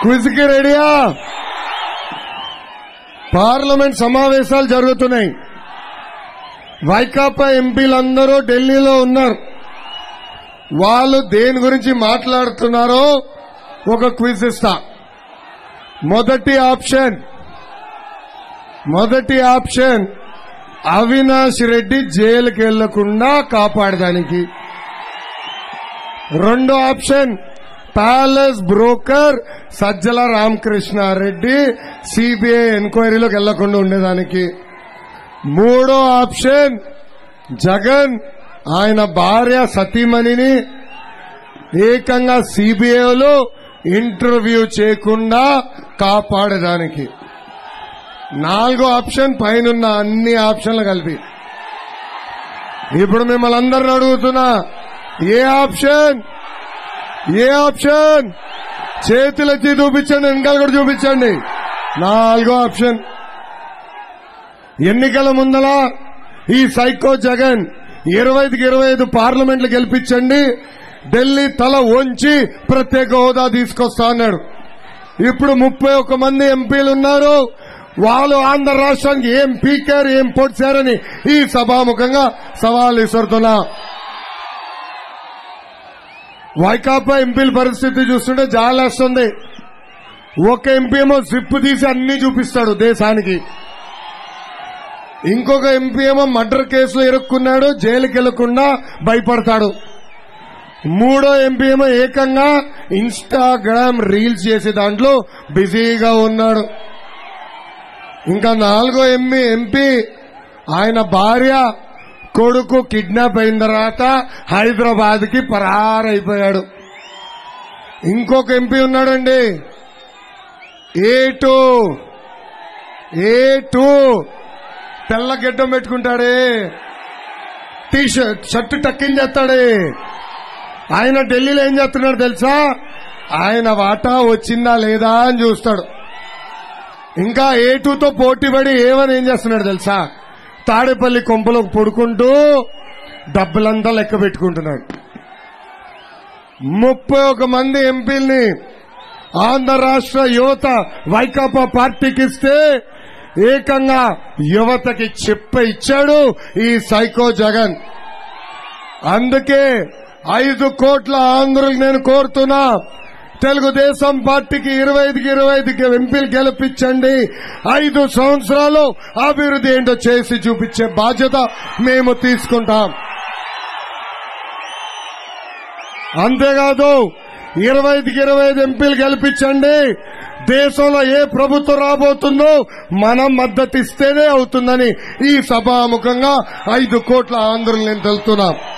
quiz కి రెడీయా parliament సమావేశాలు జరుగుతున్నాయి వైకాపా ఎంపీలందరూ ఢిల్లీలో ఉన్నారు వాళ్ళు దేని గురించి మాట్లాడుతున్నారో ఒక క్విజ్ ఇస్తా మొదటి ఆప్షన్ మొదటి ఆప్షన్ అవినాష్ రెడ్డి జైలుకి వెళ్లకుండా కాపాడడానికి రెండో option palace broker Sajjala Ramakrishnareddy CBI ఎంక్వైరీలోకి వెళ్లకుండా ఉండేదానికి మూడో ఆప్షన్ జగన్ ఆయన భార్య సతీమణిని ఏకంగా సిబిఐలో ఇంటర్వ్యూ చేయకుండా కాపాడేదానికి నాలుగో ఆప్షన్ పైన అన్ని ఆప్షన్లు కలిపి ఇప్పుడు మిమ్మల్ని అందరిని అడుగుతున్నా ఏ ఆప్షన్ ఏ ఆప్షన్ చేతులెత్తి చూపించండి వెనకాల కూడా చూపించండి నాలుగో ఆప్షన్ ఎన్నికల ముందల ఈ సైకో జగన్ ఇరవైకి ఇరవై ఐదు పార్లమెంట్లు గెలిపించండి ఢిల్లీ తల వంచి ప్రత్యేక హోదా తీసుకొస్తా అన్నాడు ఇప్పుడు ముప్పై ఒక్క మంది ఎంపీలు ఉన్నారు వాళ్ళు ఆంధ్ర రాష్ట్రానికి ఏం పీకారు ఏం పొడిచారని ఈ సభాముఖంగా సవాల్ విసురుతున్నా వైకాపా ఎంపీల పరిస్థితి చూస్తుంటే జాలేస్తుంది ఒక ఎంపీ ఏమో జిప్ తీసి అన్ని చూపిస్తాడు దేశానికి ఇంకొక ఎంపీ ఏమో మర్డర్ కేసులో ఇరుక్కున్నాడు జైలుకి వెళ్లకుండా భయపడతాడు మూడో ఎంపీ ఏమో ఏకంగా ఇన్స్టాగ్రామ్ రీల్స్ చేసే దాంట్లో బిజీగా ఉన్నాడు ఇంకా నాలుగో ఎంపీ ఎంపీ ఆయన భార్య కొడుకు కిడ్నాప్ అయిన తర్వాత హైదరాబాద్ కి పరారైపోయాడు ఇంకొక ఎంపీ ఉన్నాడండి ఏ టూ ఏ టూ తెల్ల గెడ్డం పెట్టుకుంటాడే టీ షర్ట్ షర్ట్ టక్కింగ్ చేస్తాడే ఆయన ఢిల్లీలో ఏం చేస్తున్నాడు తెలుసా ఆయన వాటా వచ్చిందా లేదా అని చూస్తాడు ఇంకా ఏ టూతో పోటీ పడి ఏమని ఏం చేస్తున్నాడు తెలుసా తాడేపల్లి కొంపలోకి పడుకుంటూ డబ్బులంతా లెక్క పెట్టుకుంటున్నాడు ముప్పై ఒక మంది ఎంపీల్ని ఆంధ్ర రాష్ట్ర యువత వైకాపా పార్టీకి ఇస్తే ఏకంగా యువతకి చెప్ప ఇచ్చాడు ఈ సైకో జగన్ అందుకే ఐదు కోట్ల ఆంధ్రులు నేను కోరుతున్నా తెలుగుదేశం పార్టీకి ఇరవై ఐదుకి ఇరవై ఐదుకి ఎంపీలు గెలిపించండి ఐదు సంవత్సరాలు అభివృద్ధి ఏంటో చేసి చూపించే బాధ్యత మేము తీసుకుంటాం అంతేకాదు ఇరవై ఐదుకి ఇరవై ఐదు ఎంపీలు గెలిపించండి దేశంలో ఏ ప్రభుత్వం రాబోతుందో మనం మద్దతు ఇస్తేనే అవుతుందని ఈ సభాముఖంగా ఐదు కోట్ల ఆంధ్రులు నేను తెలుతున్నాం